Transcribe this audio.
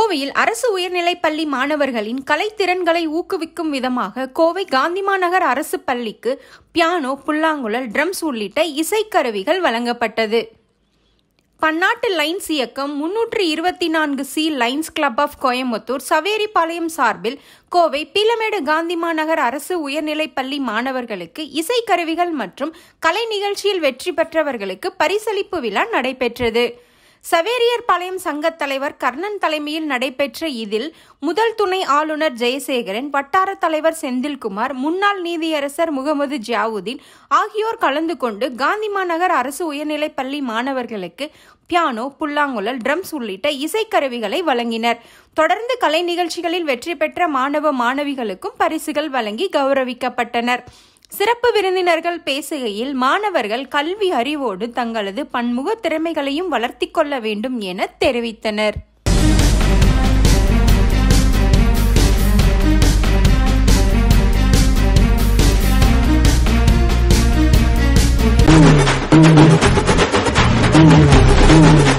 கோவையில் அரசு உயர்நிலைப் பள்ளி மாணவர்களின் கலைத்திறன்களை ஊக்குவிக்கும் விதமாக கோவை காந்திமாநகர் அரசு பள்ளிக்கு பியானோ புல்லாங்குழல் ட்ரம்ஸ் உள்ளிட்ட இசைக்கருவிகள் வழங்கப்பட்டது பன்னாட்டு லைன்ஸ் இயக்கம் முன்னூற்று இருபத்தி நான்கு C lions club of Coimbatore Saveripalayam சார்பில் கோவை பீலமேடு காந்திமாநகர் அரசு உயர்நிலைப் பள்ளி மாணவர்களுக்கு இசைக்கருவிகள் மற்றும் கலை நிகழ்ச்சியில் வெற்றி பெற்றவர்களுக்கு பரிசளிப்பு விழா நடைபெற்றது சவேரியர் பாளையம் சங்கத் தலைவர் கர்ணன் தலைமையில் நடைபெற்ற இதில் முதல் துணை ஆளுநர் ஜெயசேகரன் வட்டார தலைவர் செந்தில்குமார் முன்னாள் நீதியரசர் முகமது ஜியாவுதீன் ஆகியோர் கலந்து கொண்டு காந்திமாநகர் அரசு உயர்நிலைப் பள்ளி மாணவர்களுக்கு பியானோ புல்லாங்குழல் ட்ரம்ஸ் உள்ளிட்ட இசைக்கருவிகளை வழங்கினர் தொடர்ந்து கலை நிகழ்ச்சிகளில் வெற்றி பெற்ற மாணவ மாணவிகளுக்கும் பரிசுகள் வழங்கி கௌரவிக்கப்பட்டனர் சிறப்பு விருந்தினர்கள் பேசுகையில் மாணவர்கள் கல்வி அறிவோடு தங்களது பன்முக திறமைகளையும் வளர்த்திக் கொள்ள வேண்டும் என தெரிவித்தனர் Thank you.